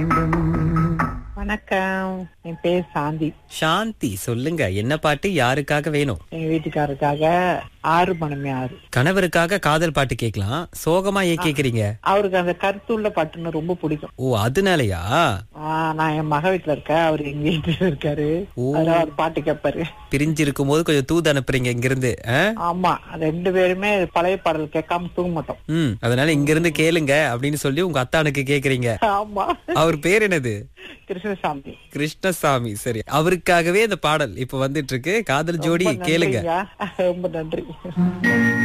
வணக்கம் என் பேர் சாந்தி சாந்தி சொல்லுங்க என்ன பாட்டு யாருக்காக வேணும் எங்க வீட்டுக்காரருக்காக ஆறு மணமே ஆறு கணவருக்காக காதல் பாட்டு கேட்கலாம் சோகமா ஏன் கேக்குறீங்க அவருக்கு அந்த கருத்துள்ள பாட்டுன்னு ரொம்ப பிடிக்கும் ஓ அதனாலயா ஆஹ் நான் என் மக வீட்டுல இருக்கேன் அவர் எங்க வீட்டுல இருக்காரு ஓ. அதனால அவர் பாட்டு கேட்பாரு பிரிஞ்சு இருக்கும் போது கொஞ்சம் தூது அனுப்புறீங்க இங்கிருந்து ஆ? ஆமா ரெண்டு பேருமே பழைய பாடல் கேட்காம தூங்க மாட்டோம் ம் அதனால இங்க இருந்து கேளுங்க அப்படின்னு சொல்லி உங்க அத்தானுக்கு கேக்குறீங்க ஆமா அவர் பேர் என்னது கிருஷ்ணசாமி கிருஷ்ணசாமி சரி அவருக்காகவே இந்த பாடல் இப்ப வந்துட்டு இருக்கு காதல் ஜோடி ரொம்ப கேளுங்க நன்றிங்க. ரொம்ப நன்றி